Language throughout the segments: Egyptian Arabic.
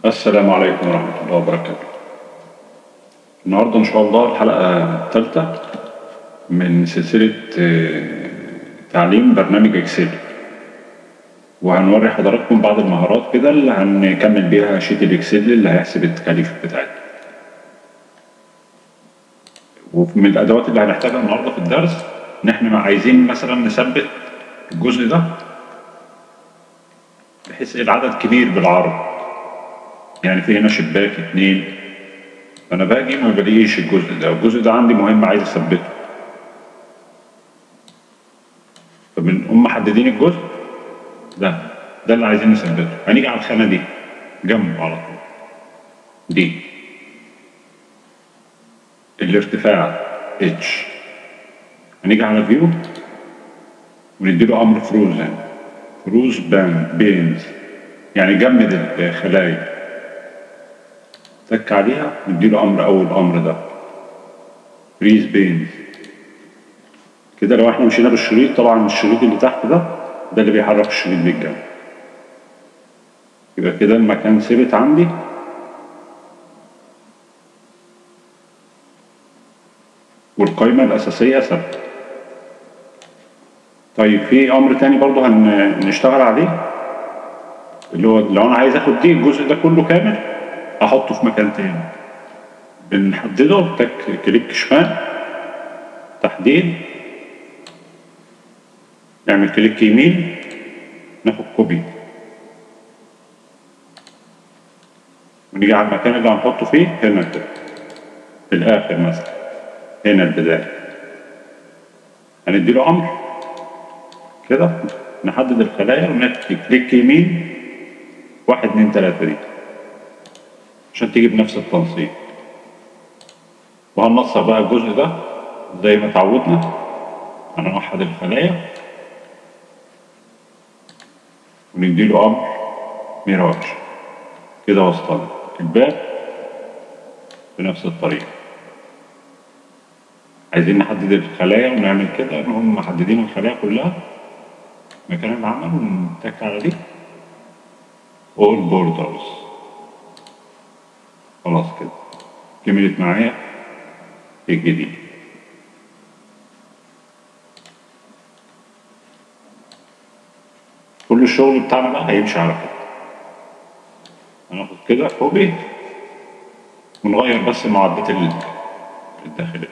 السلام عليكم ورحمة الله وبركاته. النهاردة إن شاء الله الحلقة الثالثة من سلسلة آه، تعليم برنامج إكسل. وهنوري حضراتكم بعض المهارات كده اللي هنكمل بيها شيت الإكسل اللي هيحسب التكاليف بتاعتنا. ومن الأدوات اللي هنحتاجها النهاردة في الدرس إن إحنا عايزين مثلا نثبت الجزء ده بحيث العدد كبير بالعرض. يعني في هنا شباك اتنين فانا باجي ما بلاقيش الجزء ده الجزء ده عندي مهم عايز اثبته فبنقوم محددين الجزء ده ده اللي عايزين نثبته هنيجي على الخانه دي جنبه على طول دي الارتفاع اتش هنيجي على فيو ونديله امر فروز هنا فروز بان بينز يعني جمد الخلايا تك عليها نديله امر اول امر ده فريز بينز كده لو احنا مشينا بالشريط طبعا الشريط اللي تحت ده ده اللي بيحرك الشريط بالجنب يبقى كده المكان ثبت عندي والقائمة الأساسية ثابتة طيب في أمر تاني برضه هنشتغل عليه اللي هو لو أنا عايز آخد دي الجزء ده كله كامل احطه في مكان تاني بنحدده تك كليك شمال تحديد نعمل كليك يمين ناخد كوبي ونيجي على المكان اللي هنحطه فيه هنا كده في الاخر مثلا هنا البداية هنديله امر كده نحدد الخلايا ونكتب كليك يمين واحد اتنين تلاتة دي عشان تيجي بنفس التنسيق وهننسق بقى الجزء ده زي ما اتعودنا هنوحد الخلايا ونديله امر ميراج كده وصلنا الباب بنفس الطريقة عايزين نحدد الخلايا ونعمل كده نقوم محددين الخلايا كلها مكان العمل ونتك على دي all borders خلاص كده كملت معايا الجديد كل الشغل بتاعنا بقى هيمشي على كده هناخد كده كوبي ونغير بس المعدات ال- الداخلية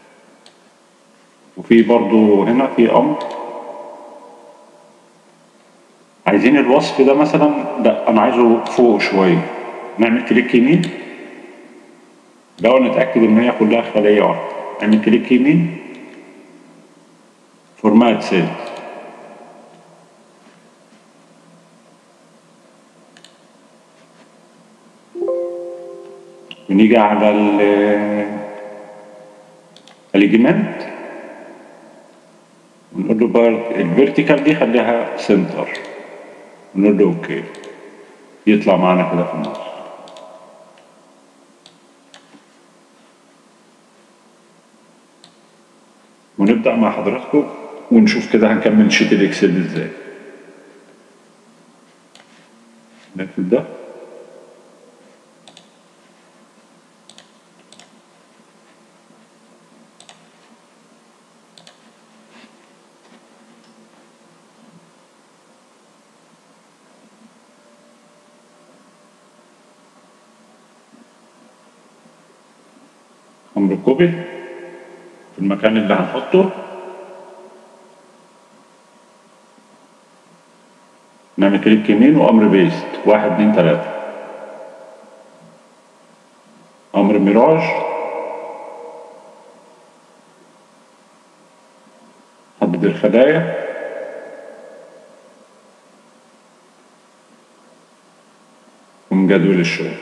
وفي برضو هنا في أمر عايزين الوصف ده مثلا لا أنا عايزه فوق شوية نعمل كليك يمين الأول نتأكد إن هي كلها خلية واحدة نعمل كليك يمين فورمات سيل ونيجي على ال الجيمنت ونقول له بقى الفيرتيكال دي خليها سنتر ونقول له اوكي يطلع معانا كده في النص ونبدأ مع حضراتكم ونشوف كده هنكمل شيت الاكسل ازاي نكتب ده امر كوبي في المكان اللي هنحطه نعمل كليك يمين وامر بيست واحد اتنين تلاتة امر ميراج حدد الخلايا ومن جدول الشغل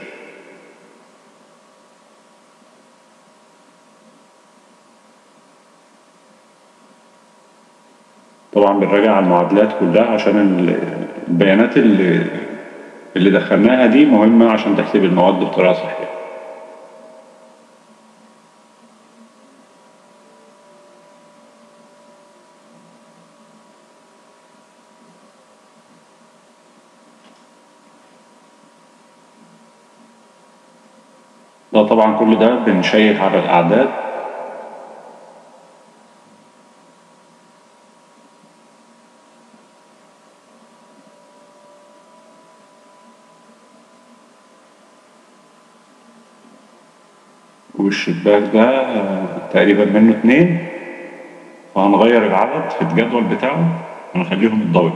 طبعا بنراجع على المعادلات كلها عشان ال- البيانات اللي اللي دخلناها دي مهمة عشان تحسب المواد بطريقة صحيحة ده طبعا كل ده بنشيك على الأعداد والشباك ده آه، تقريبا منه اتنين فهنغير العدد في الجدول بتاعه ونخليهم الدوري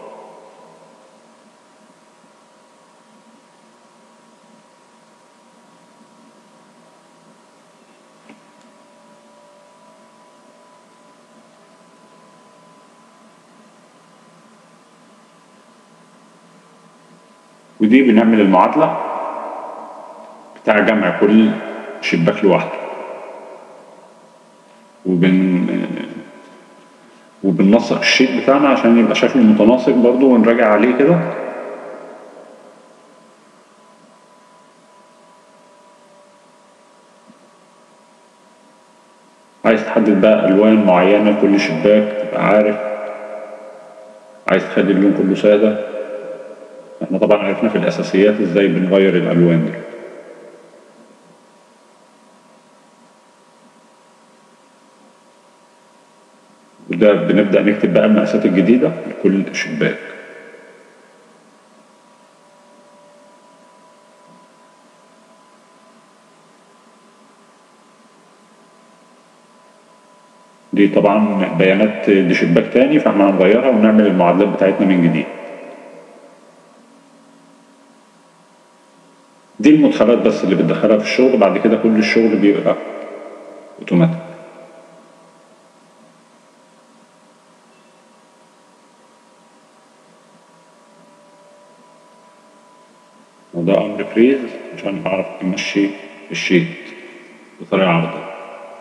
ودي بنعمل المعادلة بتاع جمع كل شباك لوحده وبن وبننسق الشيت بتاعنا عشان يبقى شكله متناسق برضو ونراجع عليه كده عايز تحدد بقى ألوان معينة لكل شباك تبقى عارف عايز تخلي اللون كله سادة احنا طبعا عرفنا في الأساسيات ازاي بنغير الألوان دي وده بنبدأ نكتب بقى المقاسات الجديدة لكل شباك دي طبعا بيانات دي شباك تاني فاحنا هنغيرها ونعمل المعادلات بتاعتنا من جديد دي المدخلات بس اللي بتدخلها في الشغل بعد كده كل الشغل بيبقى اوتوماتيك وده امر فريز عشان اعرف امشي الشيت بطريقه عرضيه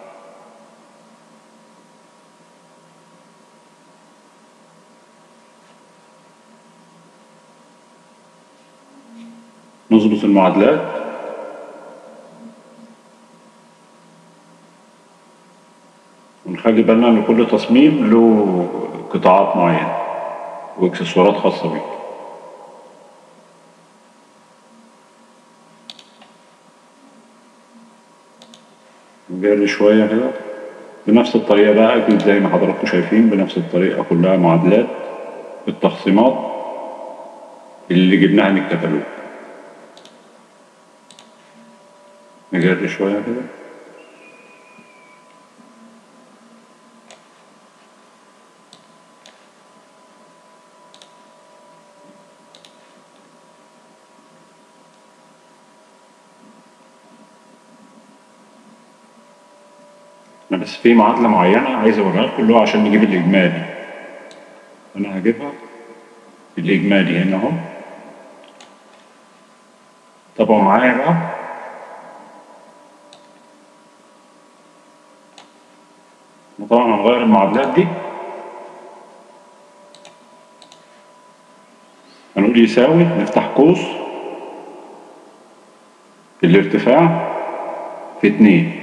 نظبط المعادلات ونخلي بالنا ان كل تصميم له قطاعات معينه واكسسوارات خاصه بيه نجري شويه كده بنفس الطريقه بقى اكيد زي ما حضراتكم شايفين بنفس الطريقه كلها معادلات التخصيمات اللي جبناها من الكتالوج نجري شوية كده أنا بس في معادلة معينة عايز أوريها لكم اللي هو عشان نجيب الإجمالي أنا هجيبها الإجمالي هنا أهو تابعوا معايا بقى طبعا هنغير المعادلات دي هنقول يساوي نفتح قوس الارتفاع في اتنين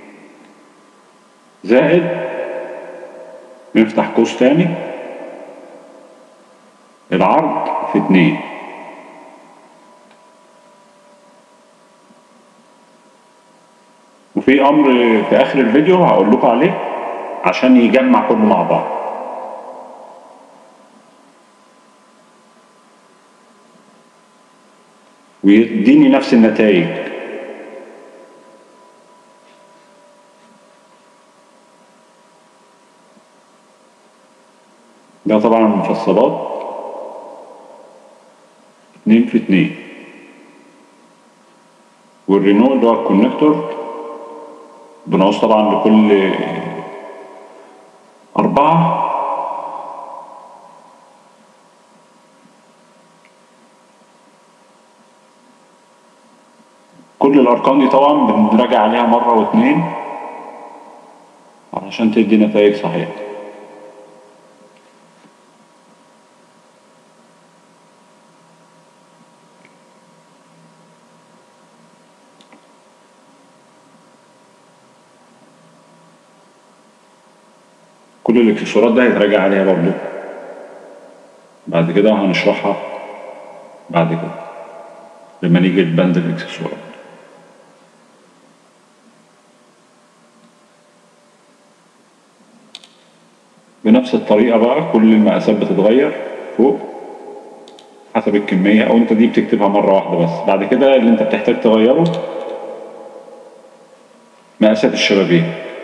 زائد نفتح قوس تاني العرض في اتنين وفي امر في اخر الفيديو هقول لكم عليه عشان يجمع كله مع بعض ويديني نفس النتائج ده طبعا المفصلات اتنين في اتنين والرينو اللي هو الكونكتور بنعوز طبعا لكل أربعة كل الأرقام دي طبعا بنراجع عليها مرة واتنين علشان تدي نتائج صحيحة كل الاكسسوارات ده هيتراجع عليها برضه بعد كده هنشرحها بعد كده لما نيجي لبند الاكسسوارات بنفس الطريقة بقى كل المقاسات بتتغير فوق حسب الكمية أو أنت دي بتكتبها مرة واحدة بس بعد كده اللي أنت بتحتاج تغيره مقاسات الشبابيك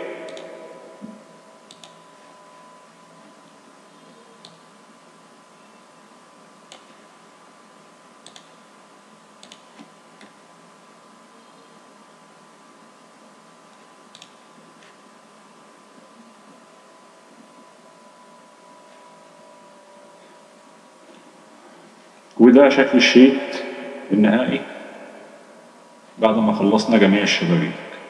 وده شكل الشيت النهائي بعد ما خلصنا جميع الشبابيك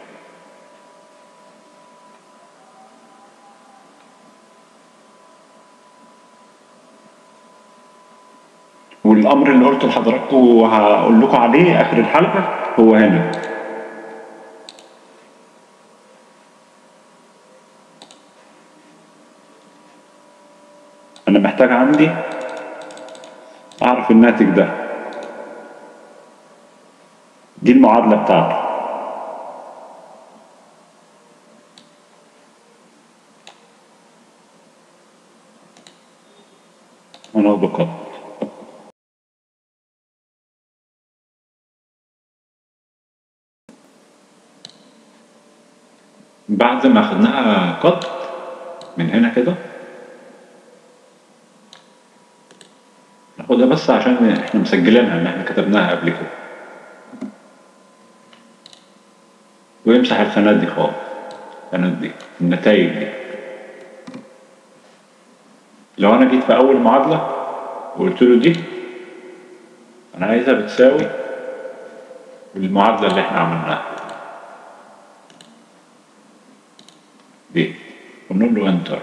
والامر اللي قلته لحضراتكم وهقول لكم عليه اخر الحلقه هو هنا انا محتاج عندي اعرف الناتج ده دي المعادله بتاعته انا بقط بعد ما اخدناها قط من هنا كده ناخدها بس عشان احنا مسجلينها ان احنا كتبناها قبل كده ويمسح الخانات دي خالص الخانات دي النتائج دي لو انا جيت في اول معادلة وقلت له دي انا عايزها بتساوي المعادلة اللي احنا عملناها دي ونقول له انتر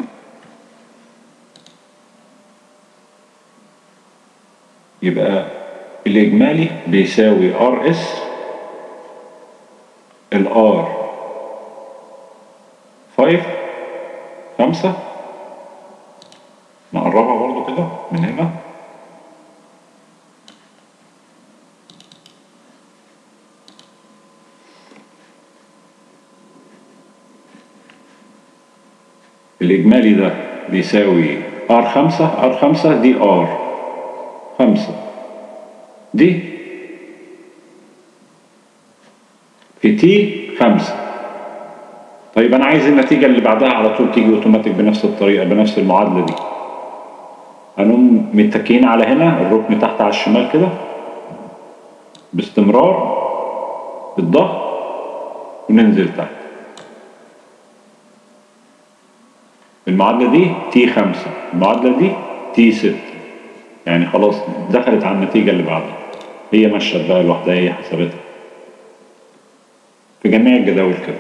يبقى الإجمالي بيساوي ار اس الار 5 5 نقربها برضو كده من هنا الإجمالي ده بيساوي ار 5 ار 5 دي ار خمسة دي في تي خمسة طيب أنا عايز النتيجة اللي بعدها على طول تيجي أوتوماتيك بنفس الطريقة بنفس المعادلة دي هنقوم متكين على هنا الركن تحت على الشمال كده باستمرار بالضغط وننزل تحت المعادلة دي تي خمسة المعادلة دي تي ستة يعني خلاص دخلت على النتيجة اللي بعدها هي مشت بقى لوحدها هي حسبتها في جميع الجداول كده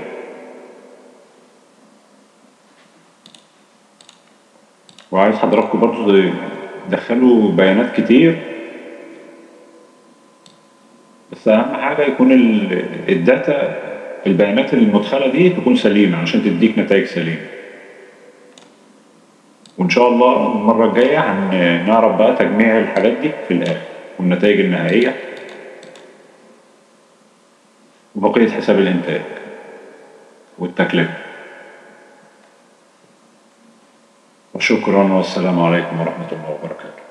وعايز حضراتكم برضو تدخلوا بيانات كتير بس أهم حاجة يكون الداتا البيانات المدخلة دي تكون سليمة عشان تديك نتائج سليمة وإن شاء الله المرة الجاية هنعرف بقى تجميع الحاجات دي في الآخر والنتائج النهائية وبقية حساب الإنتاج والتكلفة وشكرا والسلام عليكم ورحمة الله وبركاته